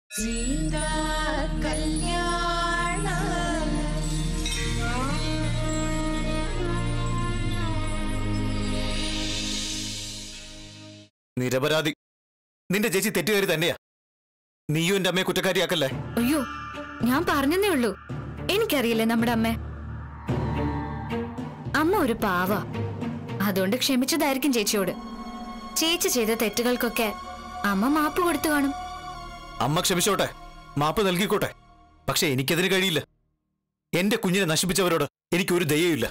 സീതാ കല്യാണ നിരപരാധി നിന്റെ ചേച്ചി തെറ്റുകാരി തന്നെയാ നീയും എന്റെ അമ്മയെ കുറ്റക്കാരിയാക്കല്ലേ അയ്യോ ഞാൻ പറഞ്ഞതേ ഉള്ളൂ എനിക്കറിയില്ലേ നമ്മുടെ അമ്മ അമ്മ ഒരു പാവ അതുകൊണ്ട് ക്ഷമിച്ചതായിരിക്കും ചേച്ചിയോട് ചേച്ചി ചെയ്ത തെറ്റുകൾക്കൊക്കെ അമ്മ മാപ്പ് കൊടുത്തു കാണും അമ്മ ക്ഷമിച്ചോട്ടെ മാപ്പ് നൽകിക്കോട്ടെ പക്ഷെ എനിക്കതിന് കഴിയില്ല എന്റെ കുഞ്ഞിനെ നശിപ്പിച്ചവരോട് എനിക്കൊരു ദയയില്ല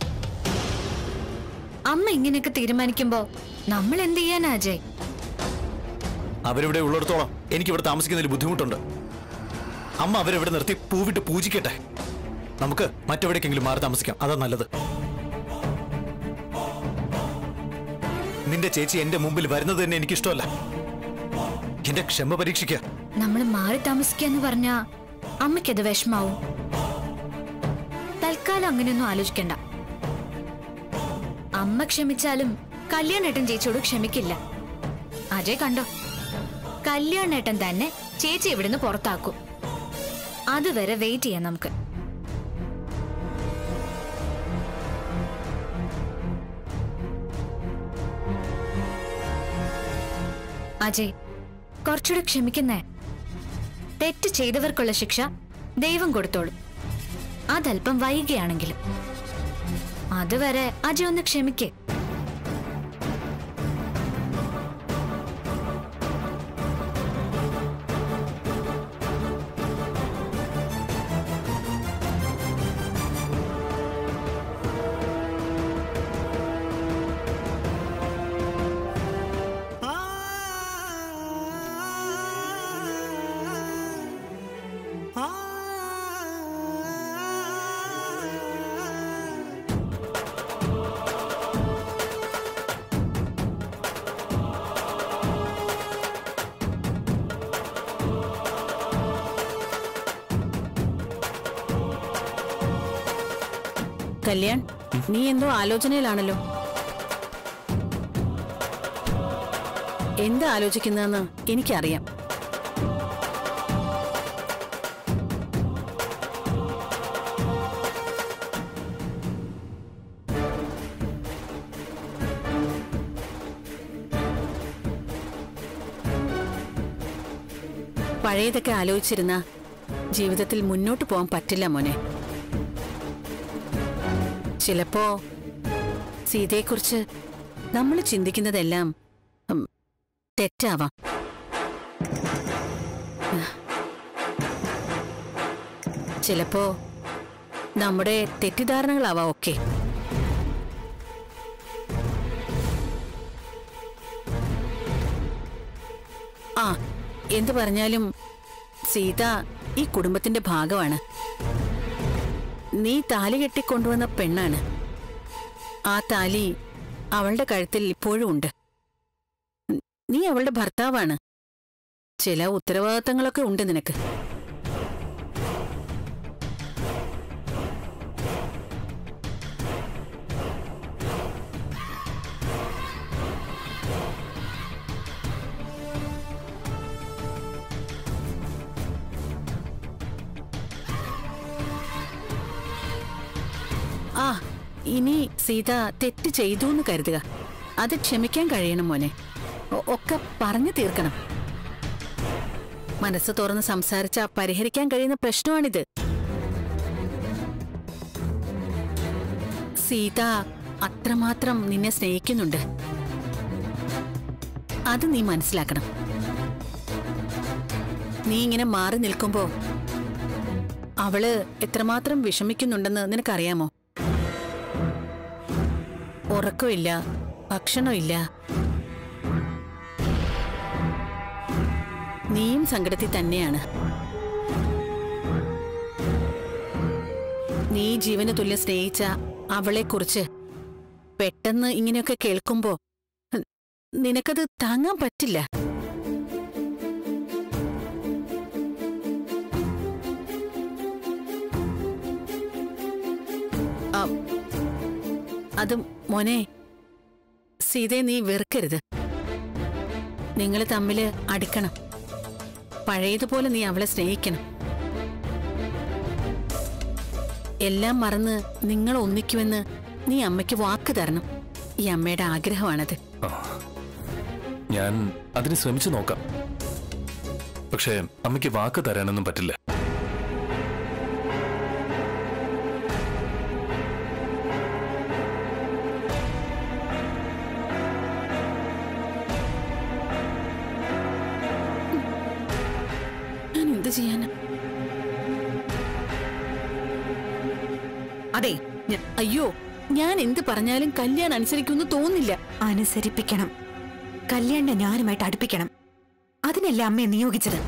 അമ്മ ഇങ്ങനെയൊക്കെ തീരുമാനിക്കുമ്പോ നമ്മൾ എന്ത് ചെയ്യാനാ അജയ് അവരിവിടെ ഉള്ളിടത്തോളം എനിക്കിവിടെ താമസിക്കുന്നതിൽ ബുദ്ധിമുട്ടുണ്ട് അമ്മ അവരെവിടെ നിർത്തി പൂവിട്ട് പൂജിക്കട്ടെ നമുക്ക് മറ്റെവിടേക്കെങ്കിലും മാറി താമസിക്കാം അതാ നല്ലത് നിന്റെ ചേച്ചി എന്റെ മുമ്പിൽ വരുന്നത് തന്നെ എനിക്കിഷ്ടമല്ല എന്റെ ക്ഷമ പരീക്ഷിക്കുക നമ്മൾ മാറി താമസിക്കാന്ന് പറഞ്ഞാ അമ്മയ്ക്കത് വിഷമാവും തൽക്കാലം അങ്ങനെയൊന്നും ആലോചിക്കണ്ട അമ്മ ക്ഷമിച്ചാലും കല്യാണേട്ടൻ ചേച്ചിയോട് ക്ഷമിക്കില്ല അജയ് കണ്ടോ കല്യാണേട്ടൻ തന്നെ ചേച്ചി ഇവിടുന്ന് പുറത്താക്കും അതുവരെ വെയിറ്റ് ചെയ്യാം നമുക്ക് അജയ് കുറച്ചുകൂടെ ക്ഷമിക്കുന്നേ തെറ്റ് ചെയ്തവർക്കുള്ള ശിക്ഷ ദൈവം കൊടുത്തോളും അതല്പം വൈകിയാണെങ്കിലും അതുവരെ അജയ് ഒന്ന് ക്ഷമിക്കേ കല്യാൺ നീ എന്തോ ആലോചനയിലാണല്ലോ എന്താ ആലോചിക്കുന്നതെന്ന് എനിക്കറിയാം പഴയതൊക്കെ ആലോചിച്ചിരുന്ന ജീവിതത്തിൽ മുന്നോട്ട് പോകാൻ പറ്റില്ല മോനെ ചിലപ്പോ സീതയെക്കുറിച്ച് നമ്മൾ ചിന്തിക്കുന്നതെല്ലാം ഉം, തെറ്റാവാം ചിലപ്പോ നമ്മുടെ തെറ്റിദ്ധാരണകളാവാം ഒക്കെ ആ എന്തു പറഞ്ഞാലും സീത ഈ കുടുംബത്തിന്റെ ഭാഗമാണ് നീ താലി കെട്ടിക്കൊണ്ടുവന്ന പെണ്ണാണ് ആ താലി അവളുടെ കഴുത്തിൽ ഇപ്പോഴും ഉണ്ട് ന- നീ അവളുടെ ഭർത്താവാണ് ചില ഉത്തരവാദിത്തങ്ങളൊക്കെ ഉണ്ട് നിനക്ക് ആ ഇനി സീത തെറ്റ് ചെയ്തു എന്ന് കരുതുക അത് ക്ഷമിക്കാൻ കഴിയണം മോനെ ഒ- ഒക്കെ പറഞ്ഞു തീർക്കണം മനസ്സ് തുറന്ന് സംസാരിച്ച പരിഹരിക്കാൻ കഴിയുന്ന പ്രശ്നമാണിത് സീത അത്രമാത്രം നിന്നെ സ്നേഹിക്കുന്നുണ്ട് അത് നീ മനസ്സിലാക്കണം നീ ഇങ്ങനെ മാറി നിൽക്കുമ്പോ അവള് എത്രമാത്രം വിഷമിക്കുന്നുണ്ടെന്ന് നിനക്കറിയാമോ ഉറക്കമില്ല ഭക്ഷണമില്ല നീയും സങ്കടത്തിൽ തന്നെയാണ് നീ ജീവന് തുല്യം സ്നേഹിച്ച അവളെക്കുറിച്ച് പെട്ടെന്ന് ഇങ്ങനെയൊക്കെ കേൾക്കുമ്പോ ഹ്, നിനക്കത് താങ്ങാൻ പറ്റില്ല ആ, അത് മോനെ സീതയെ നീ വെറുക്കരുത് നിങ്ങൾ തമ്മിൽ അടുക്കണം പഴയതുപോലെ നീ അവളെ സ്നേഹിക്കണം എല്ലാം മറന്ന് നിങ്ങൾ ഒന്നിക്കുമെന്ന് നീ അമ്മയ്ക്ക് വാക്ക് തരണം ഈ അമ്മയുടെ ആഗ്രഹമാണത് ഞാൻ അതിന് ശ്രമിച്ചു നോക്കാം പക്ഷേ അമ്മയ്ക്ക് വാക്ക് തരാനൊന്നും പറ്റില്ല ഞാൻ എന്ത് ചെയ്യാനാ അതെ ഞ- അയ്യോ ഞാൻ എന്ത് പറഞ്ഞാലും കല്യാൺ അനുസരിക്കുമെന്ന് തോന്നില്ല അനുസരിപ്പിക്കണം കല്യാണിനെ ഞാനുമായിട്ട് അടുപ്പിക്കണം അതിനല്ലേ അമ്മയെ നിയോഗിച്ചത്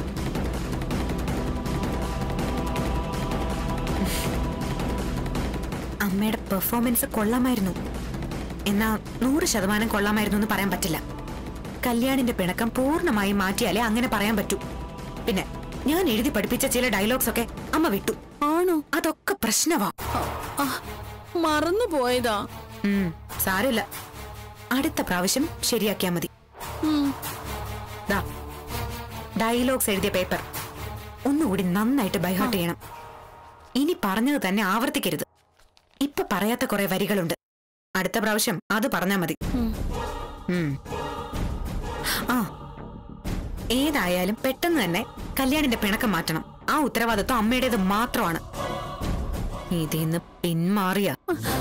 അമ്മയുടെ പെർഫോമൻസ് കൊള്ളാമായിരുന്നു എന്നാ നൂറ് ശതമാനം കൊള്ളാമായിരുന്നു എന്ന് പറയാൻ പറ്റില്ല കല്യാണിന്റെ പിണക്കം പൂർണ്ണമായും മാറ്റിയാലേ അങ്ങനെ പറയാൻ പറ്റൂ പിന്നെ ഞാൻ എഴുതി പഠിപ്പിച്ച ചില ഡയലോഗ്സ് ഒക്കെ അമ്മ വിട്ടു ആണോ അതൊക്കെ പ്രശ്നവാ ആ, മറന്നു പോയതാ ഉം, സാരമില്ല അടുത്ത പ്രാവശ്യം ശരിയാക്കിയാ മതി ഉം. ദാ ഡയലോഗ്സ് എഴുതിയ പേപ്പർ ഒന്നുകൂടി നന്നായിട്ട് ബൈഹാർട്ട് ചെയ്യണം ഇനി പറഞ്ഞത് തന്നെ ആവർത്തിക്കരുത് ഇപ്പൊ പറയാത്ത കുറെ വരികളുണ്ട് അടുത്ത പ്രാവശ്യം അത് പറഞ്ഞാ മതി ഉം. ഉം. ആ ഏതായാലും പെട്ടെന്ന് തന്നെ കല്യാണിന്റെ പിണക്കം മാറ്റണം ആ ഉത്തരവാദിത്വം അമ്മയുടേത് മാത്രമാണ് ഇതിന്ന് പിന്മാറിയ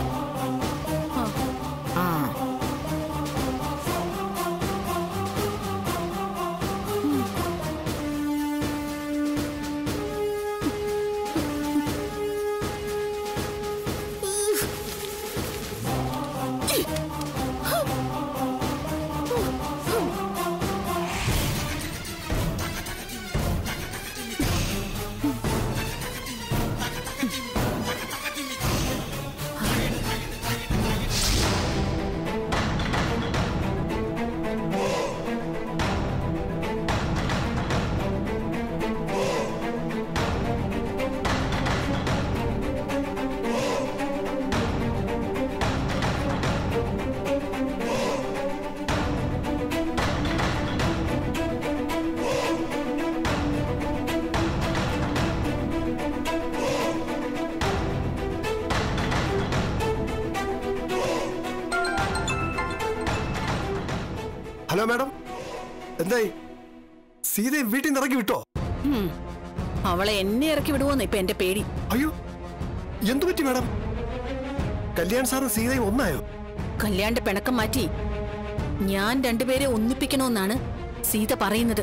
ആ ഹലോ മാഡം എന്തായി സീതയെ വീട്ടിൽ നിന്ന് ഇറക്കി വിട്ടോ ഉം. അവളെ എന്നെ ഇറക്കി വിടുവോന്ന് ഇപ്പൊ എന്റെ പേടി അയ്യോ എന്തു പറ്റി മാഡം കല്യാൺ സാറും സീതയും ഒന്നായോ കല്യാണിന്റെ പിണക്കം മാറ്റി ഞാൻ രണ്ടുപേരെ ഒന്നിപ്പിക്കണമെന്നാണ് സീത പറയുന്നത്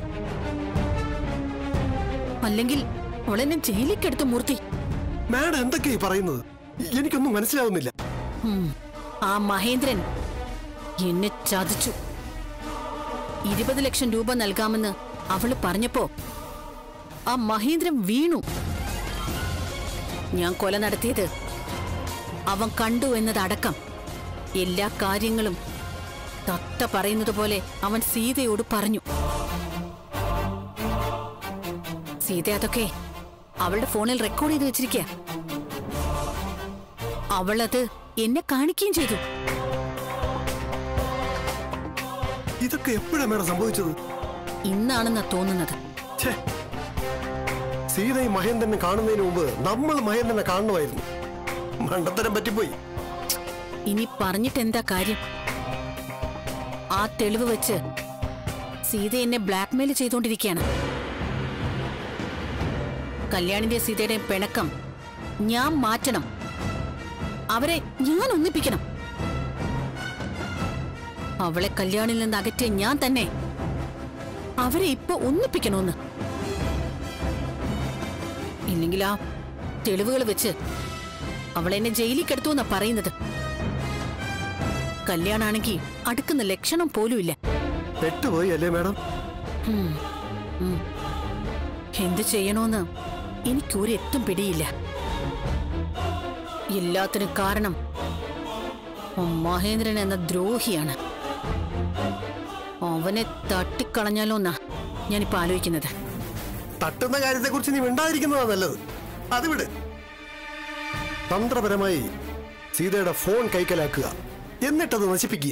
അല്ലെങ്കിൽ അവളെന്നെ ജയിലിക്കെടുത്ത് മൂർത്തി മാഡം എന്തൊക്കെയായി പറയുന്നത് എനിക്കൊന്നും മനസ്സിലാവുന്നില്ല ഉം. ആ മഹേന്ദ്രൻ എന്നെ ചതിച്ചു ഇരുപത് ലക്ഷം രൂപ നൽകാമെന്ന് അവള് പറഞ്ഞപ്പോ ആ മഹേന്ദ്രൻ വീണു ഞാൻ കൊല നടത്തിയത് അവൻ കണ്ടു എന്നതടക്കം എല്ലാ കാര്യങ്ങളും തത്ത പറയുന്നത് പോലെ അവൻ സീതയോട് പറഞ്ഞു സീത അതൊക്കെ അവളുടെ ഫോണിൽ റെക്കോർഡ് ചെയ്ത് വെച്ചിരിക്കുക അവളത് എന്നെ കാണിക്കുകയും ചെയ്തു ഇതൊക്കെ എപ്പോഴാ മാഡം സംഭവിച്ചത് ഇന്നാണെന്നാ തോന്നുന്നത് ഛേ സീതയും മഹേന്ദ്രനെ കാണുന്നതിന് മുമ്പ് നമ്മൾ മഹേന്ദ്രനെ കാണണമായിരുന്നു മണ്ടത്തരം പറ്റിപ്പോയി ഇനി പറഞ്ഞിട്ട് എന്താ കാര്യം ആ തെളിവ് വെച്ച് സീത എന്നെ ബ്ലാക്ക്മെയിൽ ചെയ്തുകൊണ്ടിരിക്കുകയാണ് കല്യാണിന്റെ സീതയുടെ പിണക്കം ഞാൻ മാറ്റണം അവരെ ഞാൻ ഒന്നിപ്പിക്കണം അവളെ കല്യാണിൽ നിന്ന് അകറ്റിയ ഞാൻ തന്നെ അവരെ ഇപ്പൊ ഒന്നിപ്പിക്കണമെന്ന് ഇല്ലെങ്കിൽ ആ തെളിവുകൾ വെച്ച് അവളെന്നെ ജയിലിൽ കിടത്തുമെന്നാ പറയുന്നത് കല്യാണാണെങ്കിൽ അടുക്കുന്ന ലക്ഷണം പോലുമില്ല പെട്ടുപോയി അല്ലേ മാഡം ഉം. ഉം. എന്ത് ചെയ്യണോന്ന് എനിക്കൊരു എത്തും പിടിയില്ല എല്ലാത്തിനും കാരണം ആ മഹേന്ദ്രൻ എന്ന ദ്രോഹിയാണ് അവനെ തട്ടിക്കളഞ്ഞാലോന്നാ ഞാനിപ്പോ ആലോചിക്കുന്നത് തട്ടുന്ന കാര്യത്തെ കുറിച്ച് നീ മിണ്ടാതിരിക്കുന്നതാ നല്ലത് അത് വിട് തന്ത്രപരമായി സീതയുടെ ഫോൺ കൈക്കലാക്കുക എന്നിട്ടത് നശിപ്പിക്കുക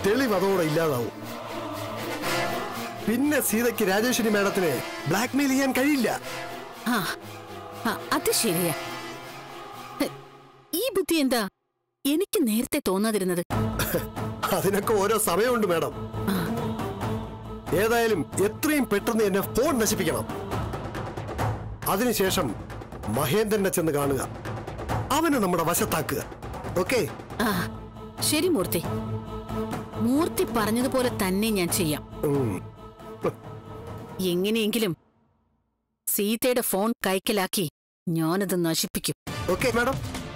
തെളിവ് അതോടെ ഇല്ലാതാവും പിന്നെ സീതയ്ക്ക് രാജേശ്വരി മാഡത്തിന് ബ്ലാക്ക്മെയിൽ ചെയ്യാൻ കഴിയില്ല ആ ആ, അത് ശരിയാ ഹ്, ഈ ബുദ്ധി എന്താ എനിക്ക് നേരത്തെ തോന്നാതിരുന്നത് അതിനൊക്കെ ഓരോ സമയമുണ്ട് മാഡം ഏതായാലും എത്രയും പെട്ടെന്ന് എന്നെ ഫോൺ നശിപ്പിക്കണം അതിനുശേഷം മഹേന്ദ്രനെ ചെന്ന് കാണുക അവനെ നമ്മുടെ വശത്താക്കുക ഓക്കെ ആ ശരി മൂർത്തി മൂർത്തി പറഞ്ഞതുപോലെ തന്നെ ഞാൻ ചെയ്യാം എങ്ങനെയെങ്കിലും സീതയുടെ ഫോൺ കൈക്കലാക്കി ഞാനത് നശിപ്പിക്കും ഓക്കെ മാഡം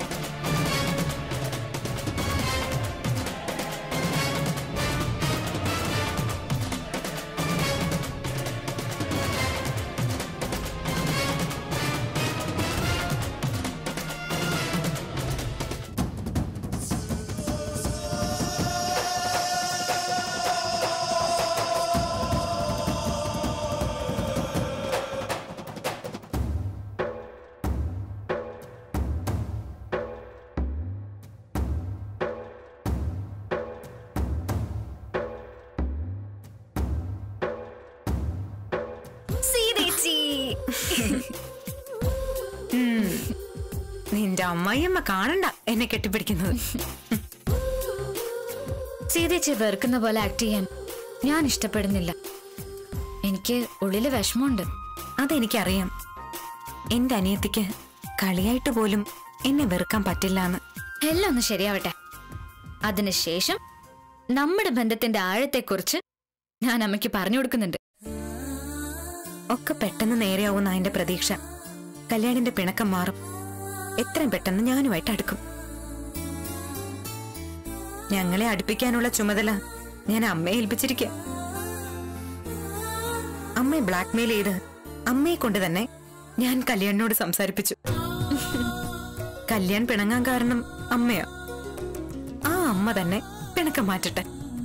സീതേച്ചി നിന്റെ അമ്മായിയമ്മ കാണണ്ട എന്നെ കെട്ടിപ്പിടിക്കുന്നത് സീതേച്ചി വെറുക്കുന്ന പോലെ ആക്ട് ചെയ്യാൻ ഞാൻ ഇഷ്ടപ്പെടുന്നില്ല എനിക്ക് ഉള്ളില് വിഷമമുണ്ട് അതെനിക്കറിയാം എന്റെ അനിയത്തിക്ക് കളിയായിട്ട് പോലും എന്നെ വെറുക്കാൻ പറ്റില്ല എന്ന് എല്ലാം ഒന്ന് ശരിയാവട്ടെ അതിനുശേഷം നമ്മുടെ ബന്ധത്തിന്റെ ആഴത്തെക്കുറിച്ച് ഞാൻ അമ്മയ്ക്ക് പറഞ്ഞു കൊടുക്കുന്നുണ്ട് ഒക്കെ പെട്ടെന്ന് നേരെയാവുന്ന എന്റെ പ്രതീക്ഷ കല്യാണിന്റെ പിണക്കം മാറും എത്രയും പെട്ടെന്ന് ഞാനുമായിട്ട് അടുക്കും ഞങ്ങളെ അടുപ്പിക്കാനുള്ള ചുമതല ഞാൻ അമ്മയെ ഏൽപ്പിച്ചിരിക്കുക അമ്മയെ ബ്ലാക്ക്മെയിൽ ചെയ്ത് അമ്മയെ കൊണ്ട് തന്നെ ഞാൻ കല്യാണിനോട് സംസാരിപ്പിച്ചു കല്യാൺ പിണങ്ങാൻ കാരണം അമ്മയാ ആ അമ്മ തന്നെ പിണക്കം മാറ്റട്ടെ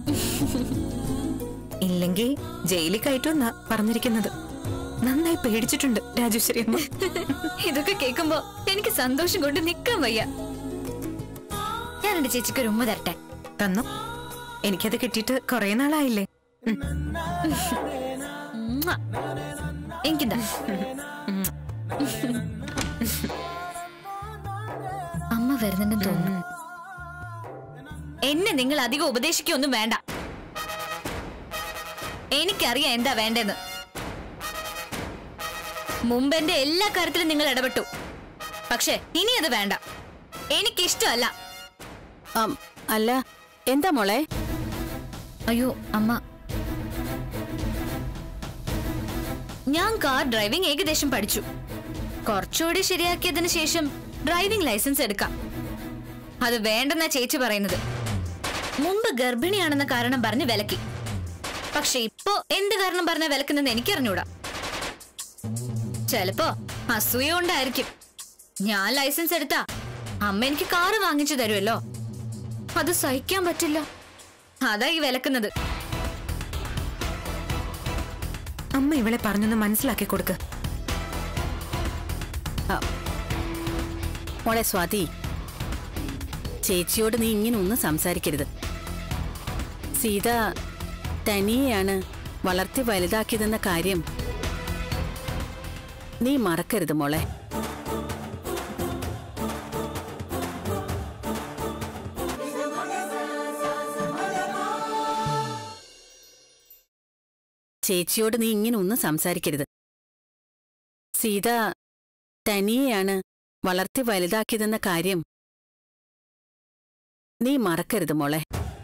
ഇല്ലെങ്കിൽ ജയിലിൽ കയറ്റുമെന്നാ പറഞ്ഞിരിക്കുന്നത് നന്നായി പേടിച്ചിട്ടുണ്ട് രാജേശ്വരി അമ്മ ഇതൊക്കെ കേൾക്കുമ്പോ എനിക്ക് സന്തോഷം കൊണ്ട് നിക്കാൻ വയ്യ ഞാൻ എന്റെ ചേച്ചിക്ക് ഒരു ഉമ്മ തരട്ടെ തന്നു എനിക്കത് കിട്ടിയിട്ട് കുറെ നാളായില്ലേ ഉം. ഉമ്മ. എനിക്കിതാ അമ്മ വരുന്നുണ്ടെന്ന് തോന്നുന്നു എന്നെ നിങ്ങൾ അധികം ഉപദേശിക്കൊന്നും വേണ്ട എനിക്കറിയാം എന്താ വേണ്ടെന്ന് മുമ്പ് എന്റെ എല്ലാ കാര്യത്തിലും നിങ്ങൾ ഇടപെട്ടു പക്ഷെ ഇനി അത് വേണ്ട എനിക്കിഷ്ടമല്ല ആം, അല്ല എന്താ മോളെ അയ്യോ അമ്മ ഞാൻ കാർ ഡ്രൈവിംഗ് ഏകദേശം പഠിച്ചു കുറച്ചുകൂടി ശരിയാക്കിയതിന് ശേഷം ഡ്രൈവിംഗ് ലൈസൻസ് എടുക്കാം അത് വേണ്ടെന്നാ ചേച്ചി പറയുന്നത് മുമ്പ് ഗർഭിണിയാണെന്ന കാരണം പറഞ്ഞ് വിലക്കി പക്ഷെ ഇപ്പോ എന്ത് കാരണം പറഞ്ഞ വിലക്കുന്നെന്ന് എനിക്കറിഞ്ഞൂടാ ചിലപ്പോ അസൂയ കൊണ്ടായിരിക്കും ഞാൻ ലൈസൻസ് എടുത്താ അമ്മ എനിക്ക് കാറ് വാങ്ങിച്ചു തരുമല്ലോ അത് സഹിക്കാൻ പറ്റില്ല അതാ ഈ വിലക്കുന്നത് അമ്മ ഇവളെ പറഞ്ഞൊന്ന് മനസ്സിലാക്കി കൊടുക്ക് മോളെ സ്വാതി ചേച്ചിയോട് നീ ഇങ്ങനെ ഒന്നും സംസാരിക്കരുത് സീത തനിയെയാണ് വളർത്തി വലുതാക്കിയതെന്ന കാര്യം നീ മറക്കരുത് മോളെ ചേച്ചിയോട് നീ ഇങ്ങനെ ഒന്നും സംസാരിക്കരുത് സീത തനിയെയാണ് വളർത്തി വലുതാക്കിയതെന്ന കാര്യം നീ മറക്കരുത് മോളെ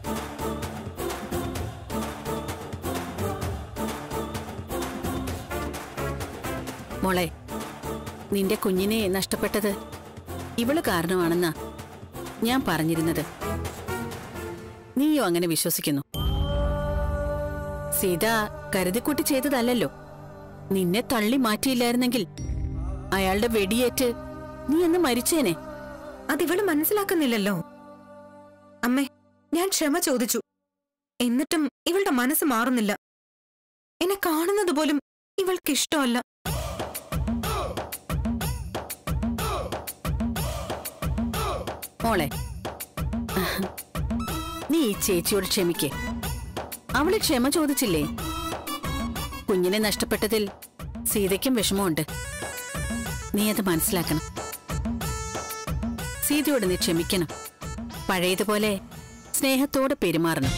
മോളെ നിന്റെ കുഞ്ഞിനെ നഷ്ടപ്പെട്ടത് ഇവള് കാരണമാണെന്നാ ഞാൻ പറഞ്ഞിരുന്നത് നീയോ അങ്ങനെ വിശ്വസിക്കുന്നു സീത കരുതിക്കുട്ടി ചെയ്തതല്ലല്ലോ നിന്നെ തള്ളി മാറ്റിയില്ലായിരുന്നെങ്കിൽ അയാളുടെ വെടിയേറ്റ് നീ എന്ന് മരിച്ചേനെ അതിവള് മനസ്സിലാക്കുന്നില്ലല്ലോ അമ്മേ ഞാൻ ക്ഷമ ചോദിച്ചു എന്നിട്ടും ഇവളുടെ മനസ്സ് മാറുന്നില്ല എന്നെ കാണുന്നത് പോലും ഇവൾക്ക് ഇഷ്ടമല്ല മോളെ നീ ഈ ചേച്ചിയോട് ക്ഷമിക്കേ അവള് ക്ഷമ ചോദിച്ചില്ലേ കുഞ്ഞിനെ നഷ്ടപ്പെട്ടതിൽ സീതയ്ക്കും വിഷമമുണ്ട് നീ അത് മനസ്സിലാക്കണം സീതയോട് നീ ക്ഷമിക്കണം പഴയതുപോലെ സ്നേഹത്തോടെ പെരുമാറണം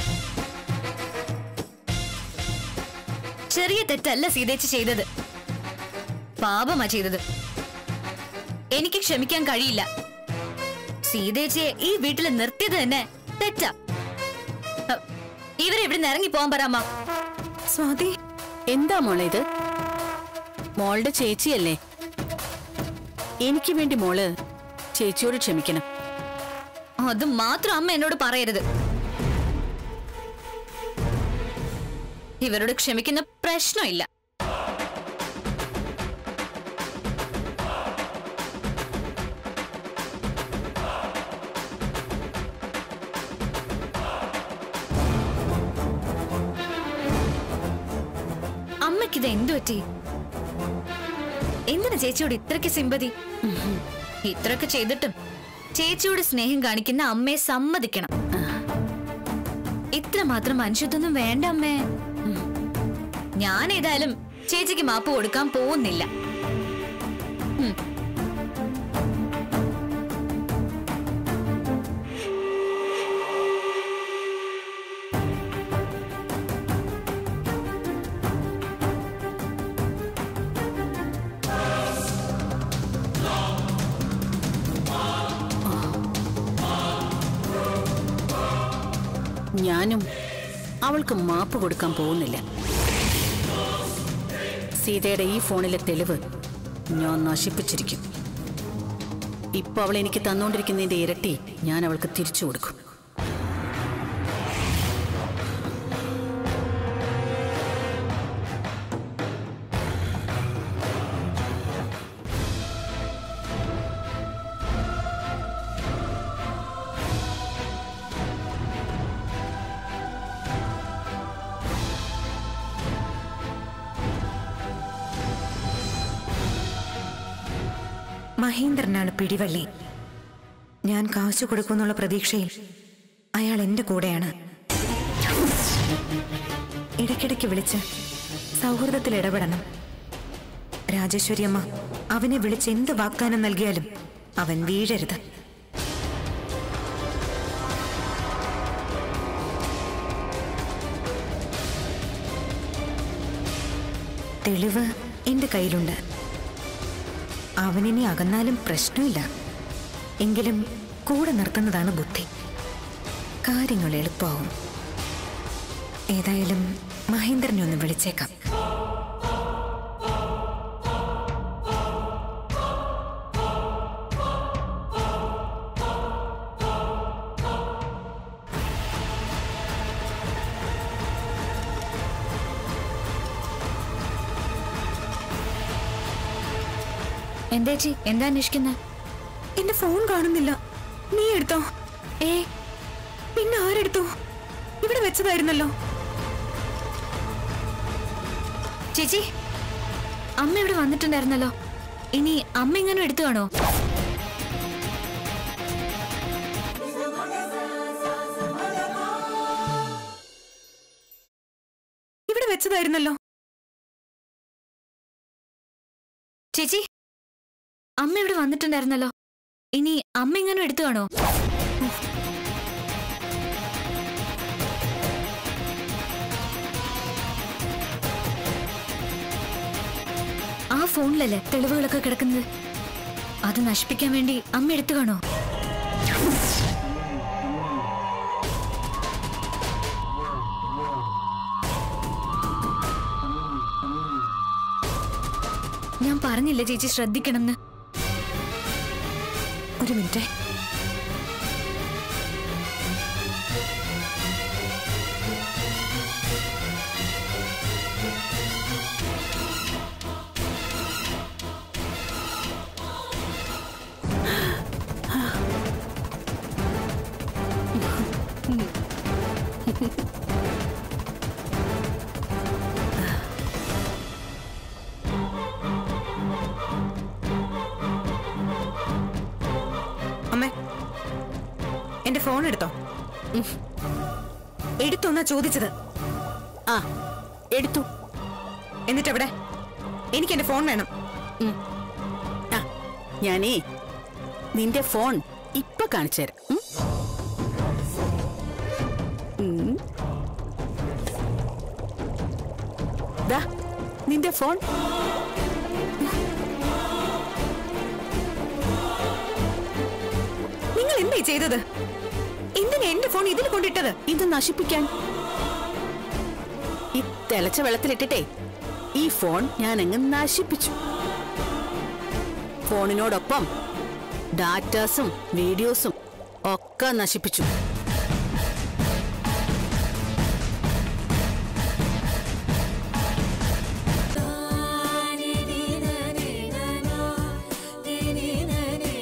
ചെറിയ തെറ്റല്ല സീതേച്ചി ചെയ്തത് പാപമാ ചെയ്തത് എനിക്ക് ക്ഷമിക്കാൻ കഴിയില്ല സീതേച്ചിയെ ഈ വീട്ടിൽ നിർത്തിയത് തന്നെ തെറ്റാ ഹ, ഇവരെ ഇവിടെ ഇറങ്ങി പോകാൻ പറയാമ സ്വാതി എന്താ മോളെ ഇത് മോളുടെ ചേച്ചിയല്ലേ എനിക്ക് വേണ്ടി മോള് ചേച്ചിയോട് ക്ഷമിക്കണം അത് മാത്രം അമ്മ എന്നോട് പറയരുത് ഇവരോട് ക്ഷമിക്കുന്ന പ്രശ്നമില്ല അമ്മയ്ക്കിത് എന്തു പറ്റി എന്തിനാ ചേച്ചിയോട് ഇത്രയ്ക്ക് സിമ്പതി ഇത്രയൊക്കെ ചെയ്തിട്ടും ചേച്ചിയോട് സ്നേഹം കാണിക്കുന്ന അമ്മയെ സമ്മതിക്കണം ഇത്രമാത്രം മനുഷ്യത്വമൊന്നും വേണ്ട അമ്മേ ഞാൻ ഏതായാലും ചേച്ചിക്ക് മാപ്പ് കൊടുക്കാൻ പോകുന്നില്ല ഉം. ഞാനും അവൾക്ക് മാപ്പ് കൊടുക്കാൻ പോകുന്നില്ല സീതയുടെ ഈ ഫോണിലെ തെളിവ് ഞാൻ നശിപ്പിച്ചിരിക്കും ഇപ്പൊ അവൾ എനിക്ക് തന്നുകൊണ്ടിരിക്കുന്നതിന്റെ ഇരട്ടി ഞാൻ അവൾക്ക് തിരിച്ചു കൊടുക്കും മഹേന്ദ്രനാണ് പിടിവള്ളി ഞാൻ കാശു കൊടുക്കുന്നുള്ള പ്രതീക്ഷയിൽ അയാൾ എന്റെ കൂടെയാണ് ഇടയ്ക്കിടയ്ക്ക് വിളിച്ച് സൗഹൃദത്തിൽ ഇടപെടണം രാജേശ്വരി അമ്മ അവനെ വിളിച്ച് എന്ത് വാഗ്ദാനം നൽകിയാലും അവൻ വീഴരുത് തെളിവ് എന്റെ കയ്യിലുണ്ട് അവനിനി അകന്നാലും പ്രശ്നമില്ല എങ്കിലും കൂടെ നിർത്തുന്നതാണ് ബുദ്ധി കാര്യങ്ങൾ എളുപ്പമാവും ഏതായാലും മഹേന്ദ്രനെ ഒന്ന് വിളിച്ചേക്കാം എന്തേച്ചി എന്താ അന്വേഷിക്കുന്നത് എന്റെ ഫോൺ കാണുന്നില്ല നീ എടുത്തോ ഏ പിന്നെ ആരെടുത്തു ഇവിടെ വെച്ചതായിരുന്നല്ലോ ചേച്ചി അമ്മ ഇവിടെ വന്നിട്ടുണ്ടായിരുന്നല്ലോ ഇനി അമ്മ ഇങ്ങനെ എടുത്തു കാണോ ഇവിടെ വെച്ചതായിരുന്നല്ലോ ചേച്ചി അമ്മ ഇവിടെ വന്നിട്ടുണ്ടായിരുന്നല്ലോ ഇനി അമ്മ ഇങ്ങനെ എടുത്തു കാണോ ആ ഫോണിലല്ലേ തെളിവുകളൊക്കെ കിടക്കുന്നത് അത് നശിപ്പിക്കാൻ വേണ്ടി അമ്മ എടുത്തു കാണോ ഞാൻ പറഞ്ഞില്ലേ ചേച്ചി ശ്രദ്ധിക്കണമെന്ന് ഒരു മിനിറ്റ് അമ്മേ എന്റെ ഫോൺ എടുത്തോ എടുത്തോന്നാ ചോദിച്ചത് ആ എടുത്തു എന്നിട്ട് എവിടെ എനിക്ക് എന്റെ ഫോൺ വേണം ആ ഞാനേ നിന്റെ ഫോൺ ഇപ്പൊ കാണിച്ചു തരാം ഉം? ഉം. ദാ, നിന്റെ ഫോൺ നിങ്ങൾ എന്തേ ചെയ്തത് എന്തിനാ എന്റെ ഫോൺ ഇതിൽ കൊണ്ടിട്ടത് ഇത് നശിപ്പിക്കാൻ ഈ തിളച്ച വെള്ളത്തിലിട്ടിട്ടേ ഈ ഫോൺ ഞാൻ അങ്ങ് നശിപ്പിച്ചു ഫോണിനോടൊപ്പം ഡാറ്റാസും വീഡിയോസും ഒക്കെ നശിപ്പിച്ചു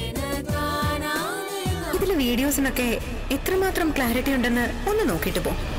ഇതിലെ വീഡിയോസിനൊക്കെ എത്രമാത്രം ക്ലാരിറ്റി ഉണ്ടെന്ന് ഒന്ന് നോക്കിയിട്ട് പോ